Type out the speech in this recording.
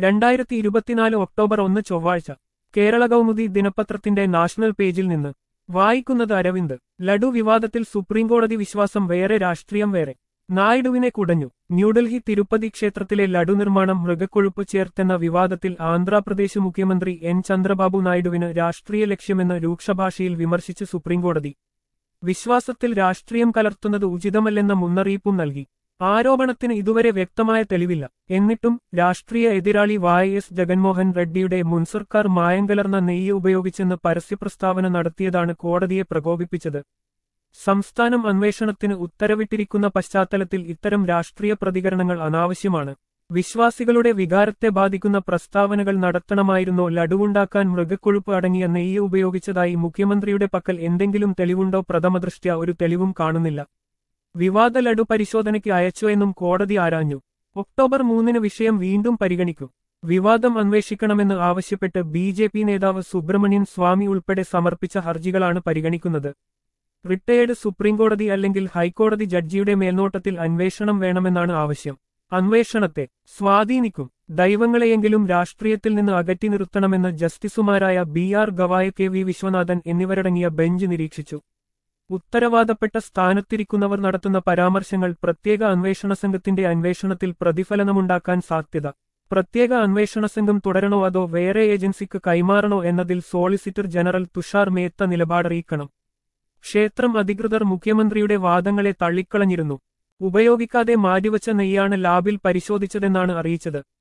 രണ്ടായിരത്തി ഇരുപത്തിനാല് ഒക്ടോബർ ഒന്ന് ചൊവ്വാഴ്ച കേരള കൗമുദി ദിനപത്രത്തിന്റെ നാഷണൽ പേജിൽ നിന്ന് വായിക്കുന്നത് അരവിന്ദ് ലഡു വിവാദത്തിൽ സുപ്രീംകോടതി വിശ്വാസം വേറെ രാഷ്ട്രീയം വേറെ നായിഡുവിനെ കുടഞ്ഞു ന്യൂഡൽഹി തിരുപ്പതി ക്ഷേത്രത്തിലെ ലഡു നിർമ്മാണം മൃഗക്കൊഴുപ്പ് ചേർത്തെന്ന വിവാദത്തിൽ ആന്ധ്രാപ്രദേശ് മുഖ്യമന്ത്രി എൻ ചന്ദ്രബാബു നായിഡുവിന് രാഷ്ട്രീയ ലക്ഷ്യമെന്ന് രൂക്ഷഭാഷയിൽ വിമർശിച്ച് സുപ്രീംകോടതി വിശ്വാസത്തിൽ രാഷ്ട്രീയം കലർത്തുന്നത് ഉചിതമല്ലെന്ന മുന്നറിയിപ്പും നൽകി ആരോപണത്തിന് ഇതുവരെ വ്യക്തമായ തെളിവില്ല എന്നിട്ടും രാഷ്ട്രീയ എതിരാളി വായ എസ് ജഗൻമോഹൻ റെഡ്ഡിയുടെ മുൻ സർക്കാർ മായം കലർന്ന നെയ്യ് ഉപയോഗിച്ചെന്ന് പരസ്യപ്രസ്താവന നടത്തിയതാണ് കോടതിയെ പ്രകോപിപ്പിച്ചത് സംസ്ഥാനം അന്വേഷണത്തിന് ഉത്തരവിട്ടിരിക്കുന്ന പശ്ചാത്തലത്തിൽ ഇത്തരം രാഷ്ട്രീയ പ്രതികരണങ്ങൾ അനാവശ്യമാണ് വിശ്വാസികളുടെ വികാരത്തെ ബാധിക്കുന്ന പ്രസ്താവനകൾ നടത്തണമായിരുന്നോ ലഡുവുണ്ടാക്കാൻ മൃഗക്കൊഴുപ്പ് അടങ്ങിയ നെയ്യ് ഉപയോഗിച്ചതായി മുഖ്യമന്ത്രിയുടെ പക്കൽ എന്തെങ്കിലും തെളിവുണ്ടോ പ്രഥമദൃഷ്ട്യ ഒരു തെളിവും കാണുന്നില്ല വിവാദ ലഡു പരിശോധനയ്ക്ക് അയച്ചോ എന്നും കോടതി ആരാഞ്ഞു ഒക്ടോബർ മൂന്നിന് വിഷയം വീണ്ടും പരിഗണിക്കും വിവാദം അന്വേഷിക്കണമെന്ന് ആവശ്യപ്പെട്ട് ബി ജെ പി നേതാവ് സുബ്രഹ്മണ്യൻ സ്വാമി ഉൾപ്പെടെ സമർപ്പിച്ച ഹർജികളാണ് പരിഗണിക്കുന്നത് റിട്ടയേർഡ് സുപ്രീംകോടതി അല്ലെങ്കിൽ ഹൈക്കോടതി ജഡ്ജിയുടെ മേൽനോട്ടത്തിൽ അന്വേഷണം വേണമെന്നാണ് ആവശ്യം അന്വേഷണത്തെ സ്വാധീനിക്കും ദൈവങ്ങളെയെങ്കിലും രാഷ്ട്രീയത്തിൽ നിന്ന് അകറ്റി നിർത്തണമെന്ന് ജസ്റ്റിസുമാരായ B R Gavai K V Viswanathan എന്നിവരടങ്ങിയ ബെഞ്ച് നിരീക്ഷിച്ചു ഉത്തരവാദപ്പെട്ട സ്ഥാനത്തിരിക്കുന്നവർ നടത്തുന്ന പരാമർശങ്ങൾ പ്രത്യേക അന്വേഷണ സംഘത്തിന്റെ അന്വേഷണത്തിൽ പ്രതിഫലനമുണ്ടാക്കാൻ സാധ്യത പ്രത്യേക അന്വേഷണ സംഘം തുടരണോ അതോ വേറെ ഏജൻസിക്ക് കൈമാറണോ എന്നതിൽ സോളിസിറ്റർ ജനറൽ തുഷാർ മേത്ത നിലപാടറിയിക്കണം ക്ഷേത്രം അധികൃതർ മുഖ്യമന്ത്രിയുടെ വാദങ്ങളെ തള്ളിക്കളഞ്ഞിരുന്നു ഉപയോഗിക്കാതെ മാറ്റിവച്ച നെയ്യാണ് ലാബിൽ പരിശോധിച്ചതെന്നാണ് അറിയിച്ചത്